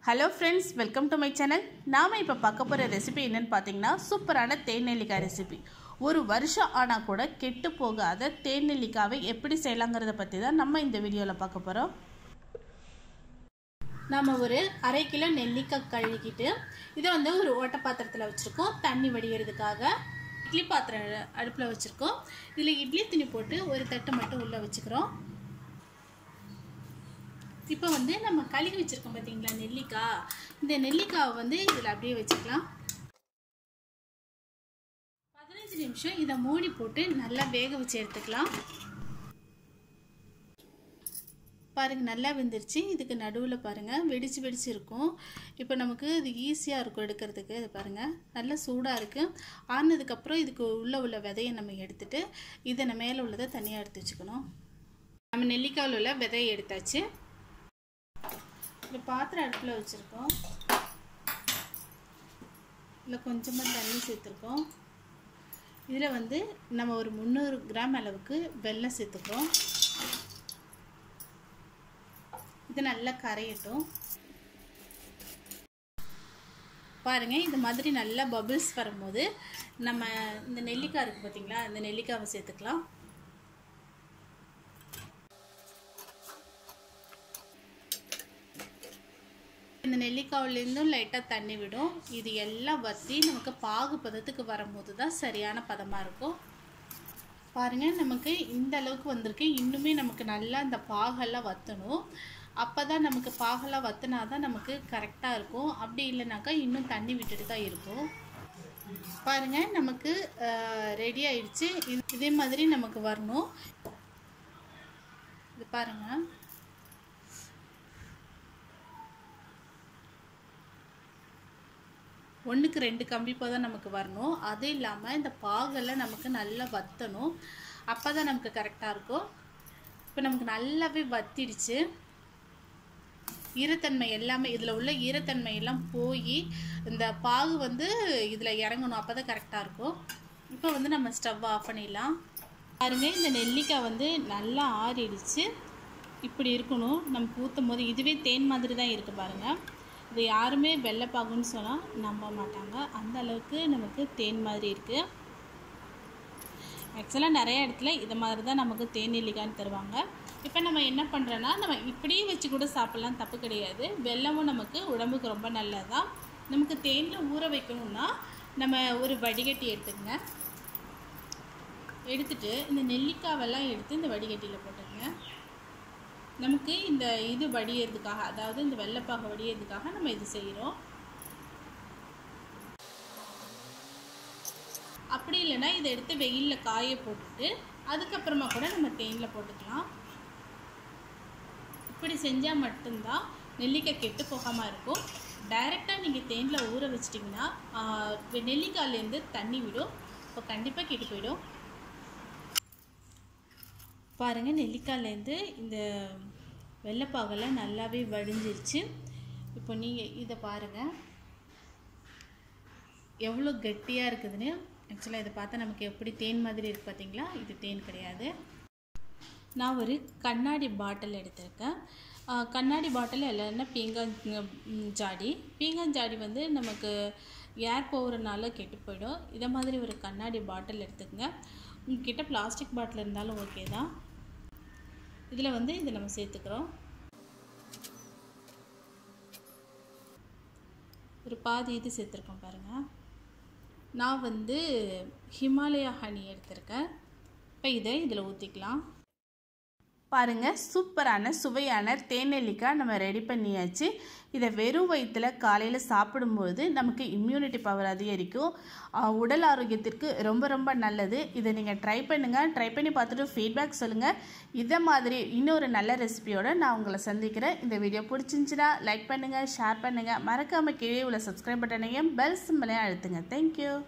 hello friends welcome to my channel நாம் இப்போ பார்க்க போகிற ரெசிபி என்னன்னு பார்த்தீங்கன்னா சூப்பரான தேன் நெல்லிக்காய் ரெசிபி ஒரு வருஷம் ஆனால் கூட கெட்டு போகாத தேன் நெல்லிக்காவை எப்படி செய்யலாங்கிறத பற்றி தான் நம்ம இந்த வீடியோவில் பார்க்க போகிறோம் நம்ம ஒரு அரை கிலோ நெல்லிக்காய் கழுகிட்டு இதை வந்து ஒரு ஓட்ட பாத்திரத்தில் வச்சுருக்கோம் தண்ணி வடிகிறதுக்காக இட்லி பாத்திரம் அடுப்பில் வச்சுருக்கோம் இதில் இட்லி துணி போட்டு ஒரு தட்டு மட்டும் உள்ளே வச்சுக்கிறோம் இப்போ வந்து நம்ம கழுகி வச்சுருக்கோம் பார்த்தீங்களா நெல்லிக்காய் இந்த நெல்லிக்காவை வந்து இதில் அப்படியே வச்சுக்கலாம் பதினஞ்சு நிமிஷம் இதை மூடி போட்டு நல்லா வேக வச்சு எடுத்துக்கலாம் பாருங்க நல்லா வெந்துருச்சு இதுக்கு நடுவில் பாருங்கள் வெடிச்சு வெடிச்சு இருக்கும் இப்போ நமக்கு இது ஈஸியாக இருக்கும் எடுக்கிறதுக்கு இது பாருங்கள் நல்லா சூடாக இருக்குது ஆனதுக்கப்புறம் இதுக்கு உள்ளே உள்ள விதையை நம்ம எடுத்துட்டு இதை நம்ம மேலே உள்ளதை தனியாக எடுத்து வச்சுக்கணும் நம்ம நெல்லிக்காயில் உள்ள விதையை எடுத்தாச்சு இந்த பாத்திரம் அடுப்பில் வச்சுருக்கோம் இதில் கொஞ்சமாக தண்ணி சேர்த்துருக்கோம் இதில் வந்து நம்ம ஒரு முந்நூறு கிராம் அளவுக்கு வெல்லம் சேர்த்துக்கிறோம் இது நல்லா கரையட்டும் பாருங்கள் இது மாதிரி நல்லா பபிள்ஸ் வரும்போது நம்ம இந்த நெல்லிக்காய் இருக்குது பார்த்தீங்களா இந்த நெல்லிக்காவை சேர்த்துக்கலாம் இந்த நெல்லிக்காவிலேருந்தும் லைட்டாக தண்ணி விடும் இது எல்லாம் வற்றி நமக்கு பாகு பதத்துக்கு வரும்போது தான் சரியான பதமாக இருக்கும் பாருங்கள் நமக்கு இந்த அளவுக்கு வந்திருக்கு இன்னுமே நமக்கு நல்லா இந்த பாகெல்லாம் வற்றணும் அப்போ தான் நமக்கு பாகெல்லாம் வற்றினா தான் நமக்கு கரெக்டாக இருக்கும் அப்படி இல்லைனாக்கா இன்னும் தண்ணி விட்டுட்டு தான் இருக்கும் பாருங்கள் நமக்கு ரெடி ஆயிடுச்சு இதே மாதிரி நமக்கு வரணும் இது பாருங்கள் ஒன்றுக்கு ரெண்டு கம்பிப்பாக தான் நமக்கு வரணும் அது இல்லாமல் இந்த பாகெல்லாம் நமக்கு நல்லா வற்றணும் அப்போ தான் நமக்கு கரெக்டாக இருக்கும் இப்போ நமக்கு நல்லாவே வத்திடுச்சு ஈரத்தன்மை எல்லாமே இதில் உள்ள ஈரத்தன்மை எல்லாம் போய் இந்த பாகு வந்து இதில் இறங்கணும் அப்போ தான் கரெக்டாக இருக்கும் இப்போ வந்து நம்ம ஸ்டவ் ஆஃப் பண்ணிடலாம் பாருங்க இந்த நெல்லிக்காய் வந்து நல்லா ஆறிடுச்சு இப்படி இருக்கணும் நம்ம ஊற்றும் போது இதுவே தேன் மாதிரி தான் இருக்குது பாருங்கள் இது யாருமே வெள்ளைப்பாகுன்னு சொன்னால் நம்ப மாட்டாங்க அந்த அளவுக்கு நமக்கு தேன் மாதிரி இருக்குது ஆக்சுவலாக நிறைய இடத்துல இது மாதிரி தான் நமக்கு தேன் நெல்லிக்காய்னு தருவாங்க இப்போ நம்ம என்ன பண்ணுறோன்னா நம்ம இப்படியே வச்சு கூட சாப்பிட்லாம் தப்பு கிடையாது வெள்ளமும் நமக்கு உடம்புக்கு ரொம்ப நல்லது தான் நமக்கு தேனில் ஊற வைக்கணும்னா நம்ம ஒரு வடிகட்டி எடுத்துக்கங்க எடுத்துட்டு இந்த நெல்லிக்காவெல்லாம் எடுத்து இந்த வடிகட்டியில் போட்டுக்கங்க நமக்கு இந்த இது வடியறதுக்காக அதாவது இந்த வெள்ளைப்பாக வடியறதுக்காக நம்ம இது செய்கிறோம் அப்படி இல்லைன்னா இதை எடுத்து வெயிலில் காய போட்டுட்டு அதுக்கப்புறமா கூட நம்ம தேனில் போட்டுக்கலாம் இப்படி செஞ்சால் மட்டும்தான் நெல்லிக்காய் கெட்டு போகாமல் இருக்கும் டைரெக்டாக நீங்கள் தேனில் ஊற வச்சிட்டிங்கன்னா நெல்லிக்காயிலேருந்து தண்ணி விடும் இப்போ கண்டிப்பாக கெட்டு போயிடும் பாருங்கள் நெல்லிக்காயிலேருந்து இந்த வெள்ளைப்பாகெல்லாம் நல்லாவே வடிஞ்சிருச்சு இப்போ நீங்கள் இதை பாருங்கள் எவ்வளோ கெட்டியாக இருக்குதுன்னு ஆக்சுவலாக இதை பார்த்தா நமக்கு எப்படி தேன் மாதிரி இருக்குது பார்த்தீங்களா இது தேன் கிடையாது நான் ஒரு கண்ணாடி பாட்டில் எடுத்திருக்கேன் கண்ணாடி பாட்டில் இல்லைன்னா பீங்கான் ஜாடி பீங்கான் ஜாடி வந்து நமக்கு ஏர் போகிறனால கெட்டு போயிடும் இதை மாதிரி ஒரு கண்ணாடி பாட்டில் எடுத்துக்கங்க உங்ககிட்ட பிளாஸ்டிக் பாட்டில் இருந்தாலும் ஓகே தான் இதில் வந்து இதை நம்ம சேர்த்துக்கிறோம் ஒரு பாதி இது சேர்த்துருக்கோம் பாருங்கள் நான் வந்து ஹிமாலயா ஹனி எடுத்திருக்கேன் இப்போ இதை இதில் ஊற்றிக்கலாம் பாருங்கள் சூப்பரான சுவையான தேநெல்லிக்காய் நம்ம ரெடி பண்ணியாச்சு இதை வெறும் வயிற்றில் காலையில் சாப்பிடும்போது நமக்கு இம்யூனிட்டி பவர் அதிகரிக்கும் உடல் ஆரோக்கியத்திற்கு ரொம்ப ரொம்ப நல்லது இதை நீங்கள் ட்ரை பண்ணுங்கள் ட்ரை பண்ணி பார்த்துட்டு ஃபீட்பேக் சொல்லுங்கள் இதை மாதிரி இன்னொரு நல்ல ரெசிபியோடு நான் உங்களை சந்திக்கிறேன் இந்த வீடியோ பிடிச்சிருந்துச்சின்னா லைக் பண்ணுங்கள் ஷேர் பண்ணுங்கள் மறக்காமல் கீழே உள்ள சப்ஸ்கிரைப் பட்டனையும் பெல் சிம்பிளையும் அழுத்துங்க தேங்க்யூ